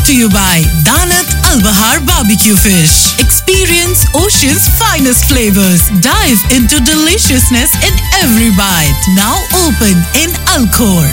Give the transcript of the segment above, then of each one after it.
brought to you by Danat Al Bahar Barbecue Fish. Experience Ocean's finest flavors. Dive into deliciousness in every bite. Now open in Alcor.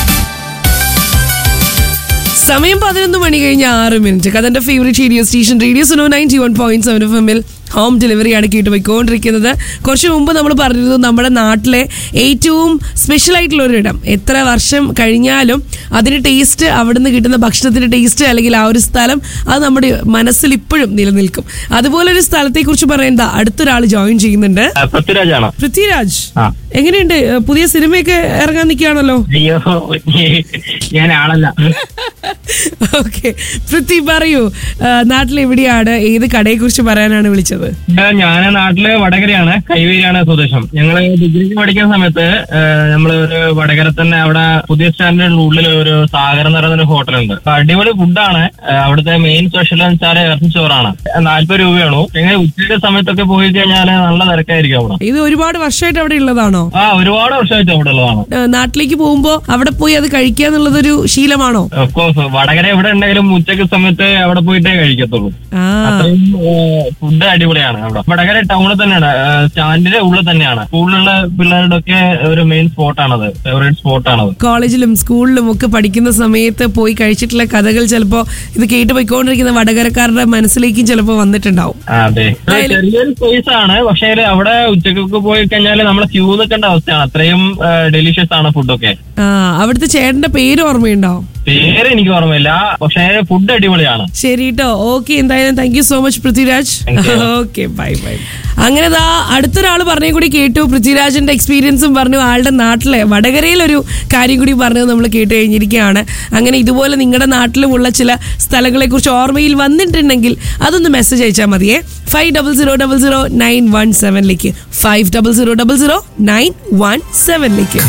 സമയം പതിനൊന്ന് മണി കഴിഞ്ഞ് ആറ് മിനിറ്റ് കഥന്റെ favourite radio station radio Suno ninety one point seven F എമ്മിൽ home ഡെലിവറിയാണ് കേട്ടുപോയിക്കൊണ്ടിരിക്കുന്നത് കുറച്ച് മുമ്പ് നമ്മൾ പറഞ്ഞിരുന്നു നമ്മുടെ നാട്ടിലെ ഏറ്റവും സ്പെഷ്യൽ ആയിട്ടുള്ള ഒരിടം എത്ര വർഷം കഴിഞ്ഞാലും അതിന്റെ ടേസ്റ്റ് അവിടുന്ന് കിട്ടുന്ന ഭക്ഷണത്തിന്റെ ടേസ്റ്റ് അല്ലെങ്കിൽ ആ ഒരു സ്ഥലം അത് നമ്മുടെ മനസ്സിൽ ഇപ്പോഴും നിലനിൽക്കും അതുപോലെ ഒരു സ്ഥലത്തെ കുറിച്ച് പറയേണ്ട അടുത്തൊരാൾ ജോയിൻ ചെയ്യുന്നുണ്ട് ആ, പൃഥ്വിരാജാണ് പൃഥ്വിരാജ് ആ. എങ്ങനെയുണ്ട് പുതിയ സിനിമയൊക്കെ ഇറങ്ങാൻ നിൽക്കുകയാണല്ലോ അയ്യോ ഞാൻ ആളല്ല ഓക്കെ പൃഥ്വി പറയൂ ആ, നാട്ടിൽ എവിടെയാണ് ഏത് കടയെ കുറിച്ച് പറയാനാണ് വിളിച്ചത് ഞാൻ നാട്ടില് വടകരയാണ് കൈവേരിയാണ് സ്വദേശം ഞങ്ങള് ഡിഗ്രിക്ക് പഠിക്കുന്ന സമയത്ത് ആ, നമ്മള് ഒരു വടകര തന്നെ അവിടെ പുതിയ സ്റ്റാൻഡിന്റെ ഉള്ളിൽ ഒരു സാഗർ എന്ന് പറയുന്ന ഒരു ഹോട്ടലുണ്ട് അപ്പൊ അടിപൊളി ഫുഡാണ് ആ, അവിടുത്തെ മെയിൻ സ്പെഷ്യൽ എന്ന് വെച്ചാൽ ഇറച്ചിച്ചോറാണ് നാല്പത് രൂപയാണോ ഇങ്ങനെ ഉച്ചയുടെ സമയത്തൊക്കെ പോയി കഴിഞ്ഞാല് നല്ല തിരക്കായിരിക്കും അവിടെ ഇത് ഒരുപാട് വർഷമായിട്ട് അവിടെ ഉള്ളതാണോ ആ ഒരുപാട് വർഷമായിട്ട് അവിടെ ഉള്ളതാണ് ആ, നാട്ടിലേക്ക് പോകുമ്പോ അവിടെ പോയി അത് കഴിക്കുക എന്നുള്ളതൊരു ശീലമാണോ ഓഫ് കോഴ്സ് വടകര എവിടെ ഉണ്ടെങ്കിലും ഉച്ചക്ക് സമയത്ത് അവിടെ പോയിട്ടേ കഴിക്കത്തുള്ളൂ ആ അത്രയും ഫുഡ് അടിപൊളിയാണ് അവിടെ വടകര ടൗണിൽ തന്നെയാണ് ഏഹ് സ്റ്റാൻഡിന്റെ ഉള്ളിൽ തന്നെയാണ് സ്കൂളിലുള്ള പിള്ളേരുടെ ഒക്കെ ഒരു മെയിൻ സ്പോട്ടാണത് ഫേവറേറ്റ് സ്പോട്ടാണത് കോളേജിലും സ്കൂളിലും ഒക്കെ പഠിക്കുന്ന സമയത്ത് പോയി കഴിച്ചിട്ടുള്ള കഥകൾ ചിലപ്പോ ഇത് കേട്ട് പോയിക്കൊണ്ടിരിക്കുന്ന വടകരക്കാരുടെ മനസ്സിലേക്കും ചിലപ്പോ വന്നിട്ടുണ്ടാവും അതെ ചെറിയൊരു സ്പേസ് ആണ് പക്ഷേ അവിടെ ഉച്ചക്കൊക്കെ പോയി കഴിഞ്ഞാൽ നമ്മൾ ക്യൂ നിൽക്കേണ്ട അവസ്ഥയാണ് അത്രയും ഡെലിഷ്യസ് ആണ് ഫുഡൊക്കെ ആ അവിടുത്തെ ചേട്ടന്റെ പേര് ഓർമ്മയുണ്ടോ പേര് എനിക്ക് ഓർമ്മയില്ല പക്ഷേ ഫുഡ് അടിപൊളിയാണ് ശരി കേട്ടോ ഓക്കെ എന്തായാലും thank you so much Prithviraj Thank you. Okay bye bye അങ്ങനെ ദാ അടുത്തൊരാൾ പറഞ്ഞേ കൂടി കേട്ടു പൃഥ്വിരാജിന്റെ എക്സ്പീരിയൻസും പറഞ്ഞു ആളുടെ നാട്ടിലെ വടകരയിലൊരു കാര്യം കൂടി പറഞ്ഞത് നമ്മൾ കേട്ട് കഴിഞ്ഞിരിക്കുകയാണ് അങ്ങനെ ഇതുപോലെ നിങ്ങളുടെ നാട്ടിലുമുള്ള ചില സ്ഥലങ്ങളെ കുറിച്ച് ഓർമ്മയിൽ വന്നിട്ടുണ്ടെങ്കിൽ അതൊന്ന് മെസ്സേജ് അയച്ചാൽ മതിയേ five double zero double zero nine one സെവനിലേക്ക് five double zero double zero nine one സെവനിലേക്ക്